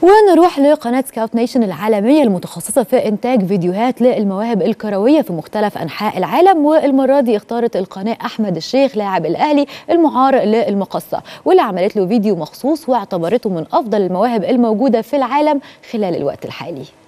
ونروح لقناة سكاوت نيشن العالمية المتخصصة في إنتاج فيديوهات للمواهب الكروية في مختلف أنحاء العالم والمرة دي اختارت القناة أحمد الشيخ لاعب الأهلي المعار للمقصة واللي عملت له فيديو مخصوص واعتبرته من أفضل المواهب الموجودة في العالم خلال الوقت الحالي